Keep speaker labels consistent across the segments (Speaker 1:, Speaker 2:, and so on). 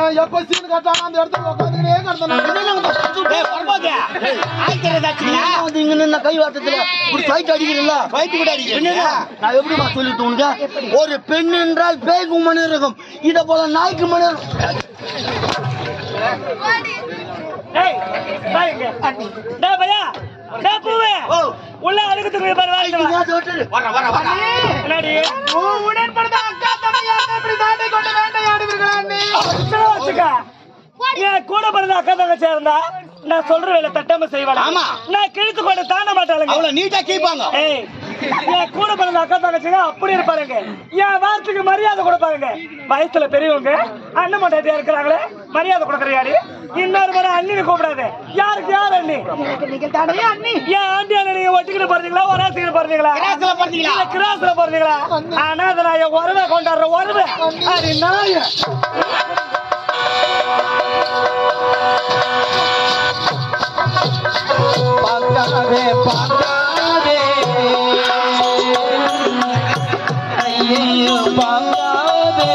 Speaker 1: அவன் எப்ப சீன் கட்டான அந்த இடத்துல உட்காந்துக்கிட்டே கிடந்தான்
Speaker 2: டேய், பொறுப்பாக்கு. ஆள் தெரியாதாச்சுங்களா?
Speaker 3: வந்து இங்க நின்ன கை வாட்டத்துல இப்படி ஃபைட் அடிக்கிறீங்களா
Speaker 2: வயித்து கூட அடிக்கிறீங்க.
Speaker 3: நான் எப்படிமா சொல்லிட்டு உனக்கு ஒரு பெண் என்றால் பேய்க்கு மணி இருக்கும் இத போல நாய்க்கு மணி இருக்கும்
Speaker 4: டேய், வா இங்க. டேய் பையா, டேய் பூவே. உள்ள அழுகுறதுக்கு பாரு, வா இங்க வா.
Speaker 3: இங்க விட்டுரு.
Speaker 2: வர்றேன், வர்றேன், வர்றேன்.
Speaker 4: என்னடி?
Speaker 1: உடன்படுத்த அக்கா தமையாக இப்படி தாண்டி கொண்டு வேட்டையாடுவீர்களா நீ
Speaker 4: சும்மா வச்சுக்க. என் கூட பிறந்த அக்கா தங்கச்சி இருந்தா நான் சொல்ற வேலை தட்டாம செய்வாங்க
Speaker 2: ஆமா.
Speaker 4: நான் கிழித்து கொண்டு தாண்ட மாட்டாளுங்க
Speaker 2: அவ்வளவு நீட்டா கீப்பாங்க
Speaker 4: ஏய் என் கூட பிறந்த அக்கா தங்கச்சிங்க அப்படி இருப்பாருங்க என் வார்த்தைக்கு மரியாதை கொடுப்பாருங்க வயசுல பெரியவங்க அண்ணன் மட்டாட்டியா இருக்கிறாங்களே மரியாதை கொடுக்கறியாடி இன்னொரு முறை அண்ணின்னு கூப்பிடாது யாருக்கு யார் அண்ணி ஏன் ஆண்டி அண்ணன் நீங்க ஒட்டிக்கிட்டு போறீங்களா ஒராசிக்கிட்டு போறீங்களா
Speaker 2: கிராஸ்ல பாத்தீங்களா?
Speaker 4: இல்ல கிராஸ்ல போறீங்களா ஆனா அதை நான் என் உறவை கொண்டாடுற உறவு அது நாய
Speaker 3: பார்க்காதே பார்க்காதே ஐயையோ பார்க்காதே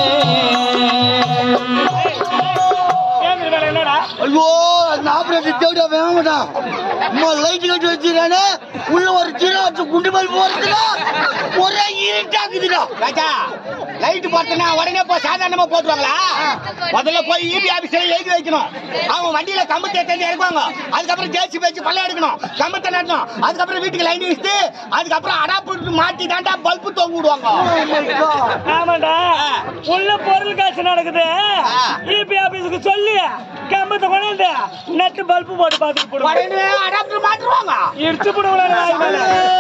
Speaker 4: ஏன் வேலை என்னடா
Speaker 3: ஐயோ அந்த ஆபரேட்டர் தேடியா வேகமாட்டான் அம்மா லைட் கட்டி வச்சிருக்கானே உள்ள ஒரு சின்ன வச்சு குண்டு பல்பு வருதுடா ஒரே இருட்டாக்குதுடா
Speaker 2: ராஜா லைட் பார்த்தனா உடனே போய் சாதாரணமா போட்டுருவாங்களா முதல்ல போய் இபி ஆபீஸ்ல எழுதி வைக்கணும் அவங்க வண்டியில கம்பத்தை தேடி இறக்குவாங்க அதுக்கப்புறம் ஜேசி வச்சு பல்ல எடுக்கணும் கம்பத்தை நடணும் அதுக்கப்புறம் வீட்டுக்கு லைன் வச்சுட்டு அதுக்கப்புறம் அடாப்பு மாட்டி தாண்டா பல்பு தொங்க விடுவாங்க
Speaker 4: ஆமாண்டா உள்ள பொருள் காசு நடக்குது
Speaker 2: ஆ.
Speaker 4: இபி ஆபீஸுக்கு சொல்லி கம்பத்தை கொண்டாந்து நெட் பல்பு போட்டு பாத்துட்டு போடுவோம்
Speaker 2: உடனே அடாப்டர் மாட்டுருவாங்க
Speaker 4: இடிச்சு போடுவாங்க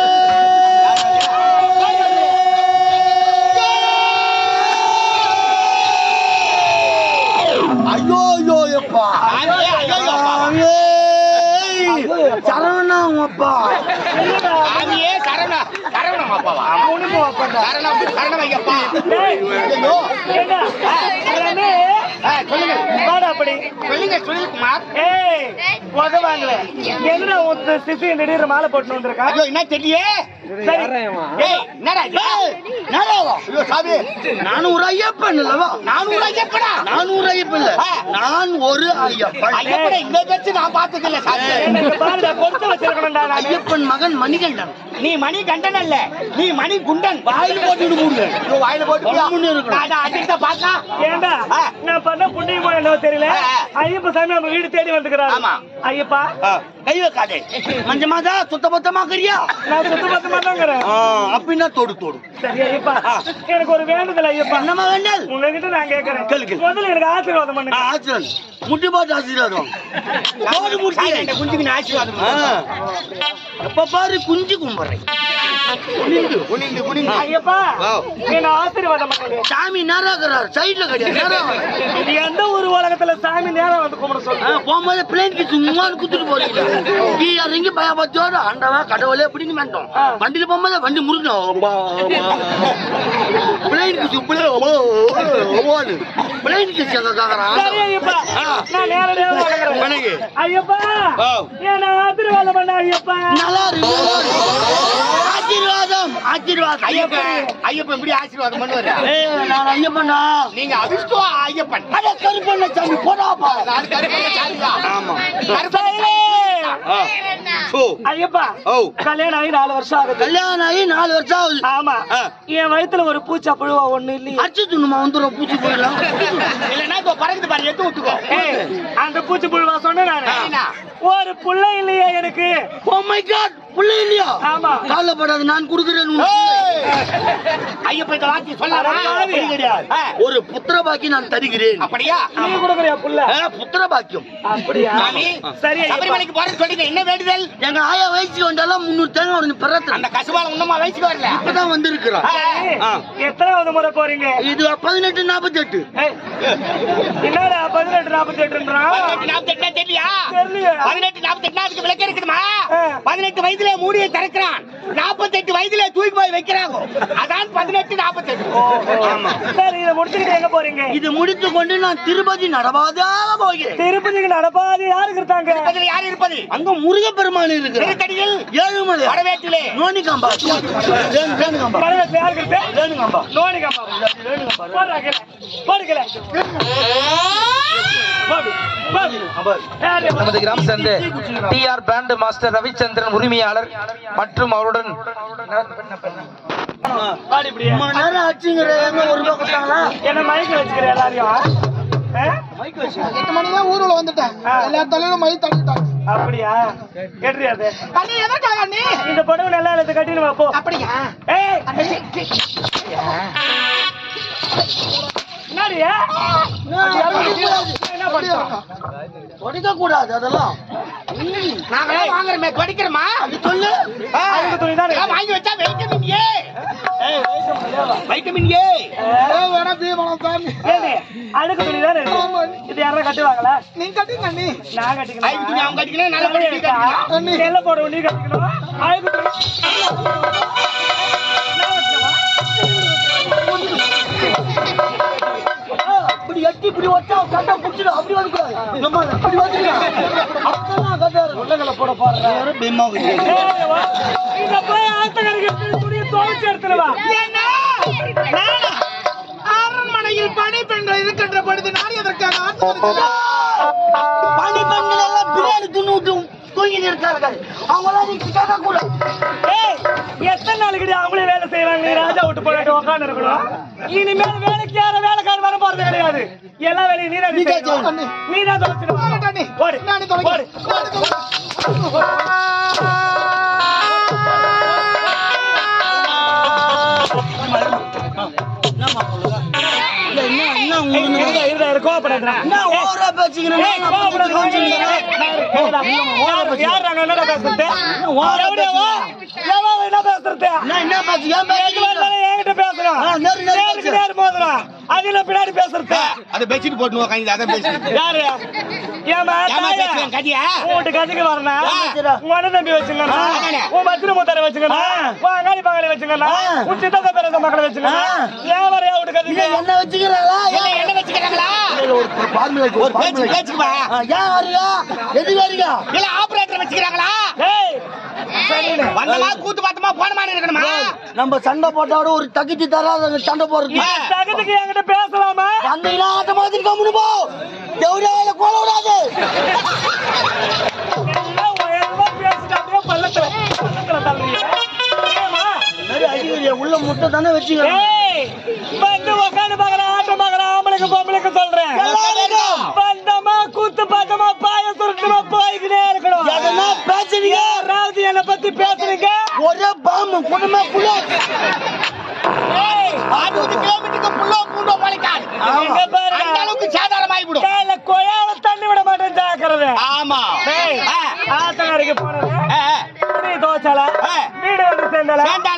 Speaker 3: ஐயோ ஐயோ எப்பா
Speaker 2: ஆமே, ஐயோ, அப்பா.
Speaker 3: சரவணா அப்பா
Speaker 2: ஆமியே சரண சரவணம் அப்பாவா சரணம் சரணம் ஐயப்பா ஐயோ
Speaker 4: எல்லாமே
Speaker 2: ஆ, சொல்லுங்க
Speaker 4: வாடா அப்படி
Speaker 2: சொல்லுங்க சுனில்குமார்
Speaker 4: ஏய் உத வாங்கல என்னடா உன் சிசி திடீர்னு மாலை போட்டு வந்திருக்கா
Speaker 2: ஐயோ என்ன தெரியலையே
Speaker 4: சரி
Speaker 2: ஏய் என்னடா இது? ஐயோ சாமி
Speaker 3: நான் ஒரு ஐயப்பன் இல்லவா
Speaker 2: நானூறு ஐயப்படா
Speaker 3: நான் ஒரு ஐயப்பன் இல்ல நான் ஒரு ஐயப்பன்
Speaker 2: ஐயப்பட இந்த பேச்சு நான் பார்த்தது இல்ல சாமி
Speaker 4: எனக்கு பாருடா கொடுத்து வச்சிருக்கணும்டா நானு
Speaker 3: ஐயப்பன் மகன் மணிகண்டன்
Speaker 2: நீ மணி கண்டன் அல்ல நீ மணி குண்டன்
Speaker 3: வாயில போட்டுட்டு மூடுவேன்
Speaker 2: ஐயோ, வாயில போட்டு
Speaker 3: கம்முன்னு இருக்கணும்.
Speaker 2: அடித்த பாக்கா
Speaker 4: ஏண்டா
Speaker 2: ஆ.
Speaker 4: நான் பண்ண புண்ணியமோ என்னவோ தெரியல
Speaker 2: ஆ, ஆ.
Speaker 4: ஐயப்ப சாமி நம்ம வீடு தேடி வந்துக்கிறாரு
Speaker 2: ஆமா.
Speaker 4: ஐயப்பா
Speaker 3: கை வைக்காதே மஞ்ச மாதா சுத்த பத்தமா கரியா
Speaker 4: நான் சுத்த பத்தமா தாங்கிறேன்
Speaker 3: அப்படின்னா தோடு தோடு
Speaker 4: சரி ஐயப்பா எனக்கு ஒரு வேண்டுதல் ஐயப்பா
Speaker 3: என்னமா வேண்டல்
Speaker 4: உங்ககிட்ட நான் கேக்குறேன்
Speaker 3: கேளு, கேளு.
Speaker 4: முதல்ல எனக்கு ஆசீர்வாதம் பண்ணுங்க
Speaker 3: ஆசிரியர் முட்டி பாட்டு ஆசீர்வாதம் தோடு முடிச்சு
Speaker 2: இந்த குஞ்சுக்கு நான் ஆசீர்வாதம்
Speaker 3: ஆ. எப்ப பாரு குஞ்சு கும்புறேன்
Speaker 2: குனிந்து குனிந்து குனிந்து
Speaker 4: ஐயப்பா என்ன ஆசீர்வாதம் பண்ணுங்க
Speaker 3: சாமி நேரா இருக்கிறார் சைடுல கிடையாது நேரா
Speaker 4: இது எந்த ஒரு உலகத்துல சாமி நேரம் வந்து கும்பிட
Speaker 3: ஆ,
Speaker 4: சொல்லுங்க
Speaker 3: போகும்போது பிளேனுக்கு சும்மா குத்துட்டு போறீங்க நீ இறங்கி பயபத்தோட ஆண்டவா கடவுளே அப்படின்னு வேண்டோம் வண்டியில போகும்போது வண்டி முருகணும் பிளேனுக்கு சுப்பிளே பிளேனுக்கு
Speaker 4: சரி
Speaker 3: கேக்குறான்
Speaker 4: ஐயப்பா நான் நேரடியாக வணங்குறேன்.
Speaker 3: வணங்கு.
Speaker 4: ஐயப்பா
Speaker 3: ஆ.
Speaker 4: என்ன ஆசீர்வாதம் பண்ண ஐயப்பா
Speaker 3: நல்லா இருக்கு ஆசீர்வாதம் ஆசீர்வாதம்
Speaker 2: ஐயப்பன் ஐயப்பன் எப்படி ஆசீர்வாதம் பண்ணுவாரு
Speaker 3: ஏய், நான் ஐயப்பண்ணா
Speaker 2: நீங்க அபிஷ்டோ ஐயப்பன்
Speaker 3: அட கருப்பண்ண சாமி போடாப்பா
Speaker 2: நான் கருப்பண்ண சாமிதான்.
Speaker 3: ஆமா.
Speaker 2: கருப்பண்ண
Speaker 3: ஆ. ஓ
Speaker 4: ஐயப்பா
Speaker 3: ஓ
Speaker 4: கல்யாணம் ஆகி நாலு வருஷம் ஆகுது
Speaker 3: கல்யாணம் ஆகி நாலு வருஷம் ஆகுது
Speaker 4: ஆமா
Speaker 3: ஆ.
Speaker 4: என் வயித்துல ஒரு பூச்சா புழுவா ஒண்ணு இல்லையே
Speaker 3: அடிச்சு துண்ணுமா வந்துடும் பூச்சி போயிடலாம்
Speaker 2: இல்லைன்னா இப்போ பறக்குது பாரு எடுத்து விட்டுக்கோ
Speaker 4: ஏய், அந்த பூச்சி புழுவா சொன்னேன் நானு
Speaker 2: என்ன?
Speaker 4: ஒரு புள்ள இல்லையே எனக்கு
Speaker 3: ஓ மை காட் புள்ள இல்லையா
Speaker 4: ஆமா.
Speaker 3: கவலைப்படாத நான் கொடுக்குறேன் உனக்கு.
Speaker 2: ஏய்! ஐயப்பன் இந்த வார்த்தையை சொல்லாமா
Speaker 4: அட,
Speaker 3: கிடையாது.
Speaker 2: ஆ.
Speaker 3: ஒரு புத்திர பாக்கி நான் தருகிறேன்
Speaker 2: அப்படியா
Speaker 4: நீ கொடுக்குறியா புள்ள
Speaker 3: ஆ, புத்திர பாக்கியம்
Speaker 4: அப்படியா
Speaker 2: சாமி
Speaker 4: சரி ஐயப்பா.
Speaker 2: சபரிமலைக்கு போறேன்னு சொல்லிட்டு என்ன வேண்டுதல்
Speaker 3: எங்க ஆயா வயசுக்கு வந்தாலும் முன்னூறு தேங்காய் உடனே பிறத்துல
Speaker 2: அந்த கசுபால இன்னுமா வயசுக்கு வரல
Speaker 3: இப்பதான் வந்திருக்கிறான்
Speaker 4: சரி,
Speaker 3: ஆ.
Speaker 4: எத்தனாவது முறை போறீங்க
Speaker 3: இது பதினெட்டு நாற்பத்தி எட்டு
Speaker 4: ஏய், என்னடா பதினெட்டு நாற்பத்தி எட்டுன்றான்
Speaker 2: பதினெட்டு நாற்பத்தெட்டுனா தெரியலையா
Speaker 4: தெரியலையே.
Speaker 2: பதினெட்டு நாற்பத்தெட்டுனா அதுக்கு விளக்கம் இருக்குதுமா
Speaker 4: ஆ.
Speaker 2: பதினெட்டு வயதுல மூடியை திறக்கிறான் நாற்பத்தெட்டு வயதுல தூக்கி போய் வைக்கிறாங்க அதான் பதினெட்டு நாற்பத்தெட்டு
Speaker 3: ஆமா
Speaker 4: சரி இதை முடிச்சுக்கிட்டு எங்க போறீங்க
Speaker 3: இது முடித்து கொண்டு நான் திருப்பதி நடவாதாக போகிறேன்
Speaker 4: திருப்பதிக்கு நடப்பாது யாருக்கு இருக்காங்க
Speaker 2: அதுல யார் இருப்பது
Speaker 3: அங்க முருகப்பெருமான் இருக்கிறார்
Speaker 2: திருத்தடியில்
Speaker 3: ஏழுமலை
Speaker 2: வரவேற்றிலே
Speaker 3: நோனிகாம்பா ரேணு- ரேணுகாம்பா
Speaker 4: பரவாயில்ல யாருக்கு இருக்கு
Speaker 3: ரேணுகாம்பா
Speaker 4: நோனிகம்மா போடுறாங்க போடுக்கல யாரு?
Speaker 5: நமது கிராமம் சேர்ந்து T R brand master Ravichandran உரிமையாளர் மற்றும் அவருடன்
Speaker 4: வாடி இப்படியே.
Speaker 3: ரொம்ப நேரம் ஆச்சுங்கிற எங்க ஒரு ரூபாய் கொடுத்தாங்களா
Speaker 4: என்ன மயக்க வச்சுக்கிற எல்லாரையும் ஆ?
Speaker 1: எட்டு மணி தான் ஊருல வந்துட்டேன் எல்லா தலையிலும் மை தள்ளிட்டாங்க
Speaker 4: அப்படியா கெட்டுறியாது
Speaker 1: அண்ணி எதற்காக அண்ணி
Speaker 4: இந்த பொண்ணு நல்லா இல்லாத கட்டினு போ
Speaker 1: அப்படியா
Speaker 4: ஏய் என்னடியா என்ன பண்ணோம்
Speaker 3: உடைக்க கூடாது அதெல்லாம்
Speaker 2: நாங்களாம் வாங்குறோமே படிக்கிறோமா
Speaker 3: அது சொல்லு
Speaker 4: அழுக்கு துணி தான்
Speaker 2: இதெல்லாம் வாங்கி வச்சா வைட்டமின் ஏ வைட்டமின் ஏ
Speaker 1: வேணா பி வேணாம் சாமி
Speaker 4: ஏடி, அழுக்கு துணி தான் இருக்கு இது யாரும் கட்டுவாங்களா
Speaker 1: நீங்க கட்டுங்க அண்ணி
Speaker 4: நான் கட்டிக்கணும்
Speaker 2: ஐந்து துணி அவங்க கட்டிக்கணும் நல்ல படி நீ கட்டிக்கணும்
Speaker 4: நெல்ல போட நீ கட்டிக்கணும் அழுக்கு துணி
Speaker 3: இப்படி எட்டி இப்படி வச்சா கண்டா புடிச்சிடும் அப்படி வந்துக்கூடாது நம்ம அப்படி வந்துக்கலாம் அப்பதான் கண்டா உள்ளங்களை போட போடுறேன் பீமா
Speaker 4: ஏய், வா. இங்க போய் ஆத்தங்கரைக்கு துணியை துவைச்சு எடுத்துட்டு வா
Speaker 1: நானா? அரண்மனையில் பணி பெண்கள் இருக்கின்ற பொழுது நான் எதற்காக ஆட்சி வருகிறேன்?
Speaker 3: பனி பெண்கள் எல்லாம் பிரியாணி துண்ணு விட்டு தூங்கிட்டு இருக்கார்கள் அவங்களாம் நீ கேட்க கூடாது
Speaker 4: ஏய், எத்தனை நாளைக்கு அவங்களே வேலை செய்வாங்க நீ ராஜா விட்டு போயிட்டு உட்காந்து இருக்கணும் இனிமேல் வேலைக்கு யாரும் வேலைக்காரர் வர போறது கிடையாது எல்லா வேலையும் நீ தான்
Speaker 3: நீ தான்
Speaker 4: செய்யணும்.
Speaker 3: செய்யணும்.
Speaker 4: நீ தான் துவைச்சிட்டு வா.
Speaker 1: ஆகட்டும் அண்ணி.
Speaker 4: ஓடு.
Speaker 1: நானே துவைக்கிறேன்.
Speaker 4: ஓடு.
Speaker 1: நானே துவைக்கிறேன்.
Speaker 3: இல்ல என்ன என்ன உங்களுக்கு
Speaker 4: இருடா, இருடா, இரு, கோவப்படாதடா.
Speaker 3: என்ன ஓவரா பேசிக்கிறேன்
Speaker 4: ஏய், கோவப்படாத, யார் யார் நாங்க என்னடா பேசுறது எவடியா வா? எவன் என்ன பேசுறது
Speaker 3: என்ன என்ன பேசி ஏன்
Speaker 4: எது
Speaker 3: பேசிக்கிறீங்க
Speaker 4: வந்தாலும் என்கிட்ட பேசுறான்
Speaker 3: ஆ, நேரு, நேரு
Speaker 4: நேருக்கு
Speaker 3: பேசு.
Speaker 4: நேரு மோதுறான் அதுல பின்னாடி பேசுறது
Speaker 2: அதை பெட்ஷீட் போட்டு உக்காந்து அதை பேசி
Speaker 4: யாரு ஏமா
Speaker 2: ஏமா பேசுறேன் கட்டியா
Speaker 4: உங்கள்கிட்ட கதைக்கு வரணும்
Speaker 3: ஆ.
Speaker 4: உங்க அண்ணன் தம்பி வச்சுக்கணும்
Speaker 2: ஆ.
Speaker 4: உன் பத்திர முத்தாரை வச்சுக்கணும்
Speaker 3: ஆ.
Speaker 4: உன் அங்காடி பங்காளி வச்சுக்கணும்
Speaker 3: ஆ.
Speaker 4: உன் சித்தத்தை பிறந்த மக்களை வச்சுக்கணும்
Speaker 3: ஆ.
Speaker 4: ஏன் வரையா விட்டு
Speaker 3: இல்ல
Speaker 4: கதைக்கு
Speaker 3: என்ன வச்சுக்கிறாங்களா
Speaker 2: இல்ல என்ன வச்சுக்கிறாங்களா
Speaker 3: இல்ல, ஒரு ஃபார்முலா
Speaker 2: ஒரு பேச்சு பேச்சுக்கு வா
Speaker 3: ஏன் வரீங்க எது வரீங்க
Speaker 2: இல்ல ஆபரேட்டர் வச்சுக்கிறாங்களா
Speaker 4: ஏய் சரிண்ணே.
Speaker 2: வந்தமா கூத்து பார்த்தமா போன மாதிரி இருக்கணுமா
Speaker 3: நம்ம சண்டை போட்டாவோட ஒரு தகுதி தராத சண்டை போடுறது
Speaker 2: ஆ.
Speaker 4: தகுதிக்கு என்கிட்ட பேசலாமா
Speaker 3: வந்தீங்கன்னா ஆட்ட மாதிரி கம்முனு போ தேவையான கோல விடாது
Speaker 4: எல்லாம் உயரமா பேசிட்டு அப்படியே பள்ளத்துல பள்ளத்துல தள்ளுறீங்க ஏம்மா?
Speaker 3: சரி அடிக்கிறிய உள்ள முட்டை தானே வச்சுக்கிறேன்
Speaker 4: ஏய், வந்து உக்காந்து பாக்குற ஆட்டம் பாக்குற ஆம்பளைக்கு பொம்பளைக்கு சொல்றேன்
Speaker 3: எல்லாருக்கும்.
Speaker 4: பந்தமா கூத்து பார்த்தமா பாய சுருட்டுமா போய்கிட்டே இருக்கணும்
Speaker 3: எதனா பேசுறீங்க
Speaker 4: யாராவது என்னை பத்தி பேசுறீங்க
Speaker 3: ஒரே பாம்பு குடும்ப புள்ள
Speaker 4: ஏய்,
Speaker 2: அறுபது கிலோமீட்டருக்கு புல்லோ பூண்டோ பழைக்காது
Speaker 4: இங்க பாருங்க.
Speaker 2: அந்த அளவுக்கு சாதாரணமாகி விடும்
Speaker 4: கையில கொயால தண்ணி விட மாட்டேன் ஜாக்கிரதை
Speaker 2: ஆமா
Speaker 4: ஏய்,
Speaker 2: ஆ.
Speaker 4: ஆத்தங்கரைக்கு போனது
Speaker 2: ஆ, ஆ.
Speaker 4: துணி துவைச்சால
Speaker 2: ஆ.
Speaker 4: வீடு வந்து சேர்ந்தால
Speaker 2: சேர்ந்தால.